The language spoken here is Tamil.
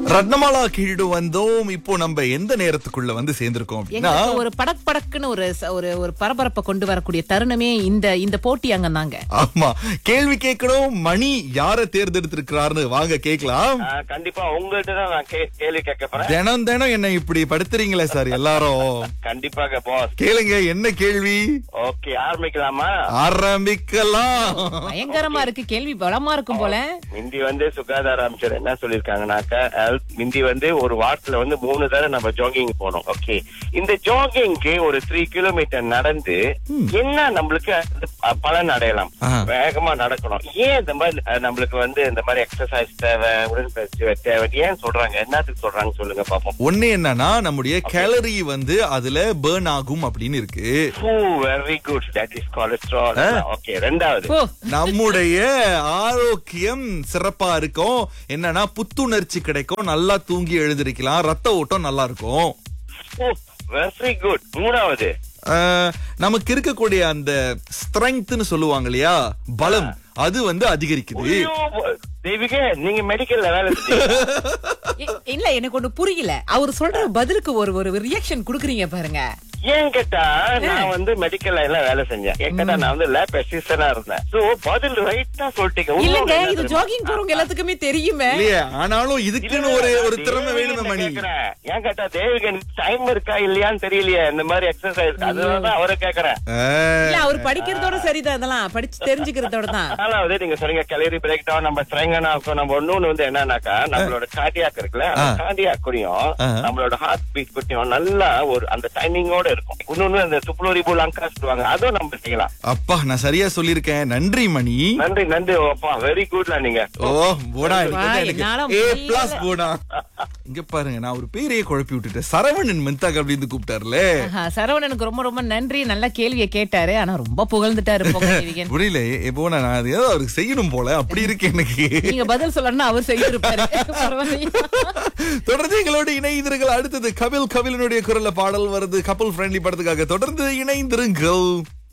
ரத்னமாலா கீழு வந்தோம் இப்போ நம்ம எந்த நேரத்துக்குள்ள வந்து சேர்ந்திருக்கோம் அப்படின்னா எங்களுக்கு ஒரு படக் படக்குன்னு ஒரு ச- ஒரு ஒரு பரபரப்பை கொண்டு வரக்கூடிய தருணமே இந்த இந்த போட்டி அங்க தாங்க ஆமா கேள்வி கேட்கணும் மணி யார தேர்ந்தெடுத்திருக்கிறாருன்னு வாங்க கேட்கலாம் ஆ, கண்டிப்பா உங்கள்ட்ட தான் நான் கே- கேள்வி கேட்க போறேன் தினம் தினம் என்ன இப்படி படுத்துறீங்களே சார் எல்லாரும் கண்டிப்பாக பாஸ் கேளுங்க என்ன கேள்வி ஓகே ஆரம்பிக்கலாமா ஆரம்பிக்கலாம் பயங்கரமா இருக்கு கேள்வி பலமா இருக்கும் போல மிந்தி வந்து சுகாதார அமைச்சர் என்ன சொல்லிருக்காங்கனாக்கா health- மிந்தி வந்து ஒரு வாரத்துல வந்து மூணு தடவை நம்ம ஜாகிங் போனோம் ஓகே இந்த ஜாகிங்க்கு ஒரு த்ரீ கிலோமீட்டர் நடந்து என்ன நம்மளுக்கு அது ப- பலன் அடையலாம் ஆ. வேகமா நடக்கணும் ஏன் இந்த மாதிரி அஹ், நம்மளுக்கு வந்து இந்த மாதிரி எக்ஸசைஸ் தேவை உடற்பயிற்சி தேவை ஏன் சொல்றாங்க என்னத்துக்கு சொல்றாங்க சொல்லுங்க பாப்போம் ஒண்ணு என்னன்னா நம்முடைய கேலரி வந்து அதுல பேர்ன் ஆகும் அப்படின்னு இருக்கு very good that is cholesterol okay ரெண்டாவது ஓ நம்முடைய ஆரோக்கியம் சிறப்பா இருக்கும் என்னன்னா புத்துணர்ச்சி கிடைக்கும் நல்லா தூங்கி எழுந்திருக்கலாம் ரத்த ஓட்டம் நல்லா இருக்கும் வெரி குட் மூணாவது ஆஹ், நமக்கு இருக்கக்கூடிய அந்த ஸ்ட்ரெங்க்த்னு சொல்லுவாங்க இல்லையா பலம் அது வந்து அதிகரிக்குது ஐயோ, தேவிகே நீங்க மெடிக்கல்ல வேலை செஞ்சீங்க இ- இல்ல எனக்கு ஒண்ணு புரியல அவர் சொல்ற பதிலுக்கு ஒரு ஒரு ரியாக்ஷன் குடுக்குறீங்க பாருங்க ஏன் கேட்டா நான் வந்து மெடிக்கல் லைன்ல வேலை செஞ்சேன் ஏன் கேட்டா நான் வந்து லேப் அசிஸ்டன்டா இருந்தேன் சோ பதில் ரைட்டா சொல்லிட்டீங்க உண்மை இல்லங்க என்ன இது தெரியுமா? ஜாகிங் போறவங்க எல்லாத்துக்குமே தெரியுமே இல்லையே ஆனாலும் இதுக்குன்னு ஒரு ஒரு திறமை தேவிகன் வேணுமே மணி கேக்குறேன். ஏன் கேட்டா தேவிகன் டைம் இருக்கா இல்லையான்னு தெரியலையே இந்த மாதிரி எக்ஸசைஸ் அதுதான் அவரை கேக்குறேன் ஆஹ், இல்ல அவர் படிக்கிறதோட சரிதான் அதெல்லாம் படிச்சு தெரிஞ்சுக்கிறதோட தான் நாலாவது நீங்க சொன்னீங்க கலரி பிரேக் டவுன் நம்ம ஸ்ட்ரெங்கனா இருக்கும் நம்ம ஒண்ணு வந்து என்னன்னாக்கா நம்மளோட கார்டியாக் இருக்குல்ல அந்த கார்டியாக் கூடயும் ஆ. நம்மளோட ஹார்ட் பீட் கூடயும் நல்லா ஒரு அந்த டைமிங்கோட இருக்கும் இன்னொன்னு அந்த சுப்ளோரிபு லங்கா சொல்லுவாங்க அதுவும் நம்ம செய்யலாம் அப்பா நான் சரியா சொல்லியிருக்கேன் நன்றி மணி நன்றி நன்றி அப்பா வெரி குட்ல நீங்க ஓ போடா வா, என்னால ஏ முடியல. பிளஸ் போடா இங்க பாருங்க நான் ஒரு பேரையே குழப்பி விட்டுட்டேன் சரவணன் மென்தாக் அப்படின்னு கூப்பிட்டாருல ஆஹா, சரவணனுக்கு ரொம்ப ரொம்ப நன்றி நல்ல கேள்வியை கேட்டாரு ஆனா ரொம்ப புகழ்ந்துட்டாரு போங்க தேவிகன். புரியல எப்போ நான் அது ஏதோ அவருக்கு செய்யணும் போல அப்படி இருக்கு எனக்கு நீங்க பதில் சொல்லணும்னா அவர் செய்திருப்பாரு பரவாயில்லையா? தொடர்ந்து எங்களோடு இணைந்திருங்கள் அடுத்தது கபில் கபிலனுடைய குரல்ல பாடல் வருது கப்பல் ஃப்ரெண்ட்லி படத்துக்காக தொடர்ந்து இணைந்திருங்கள்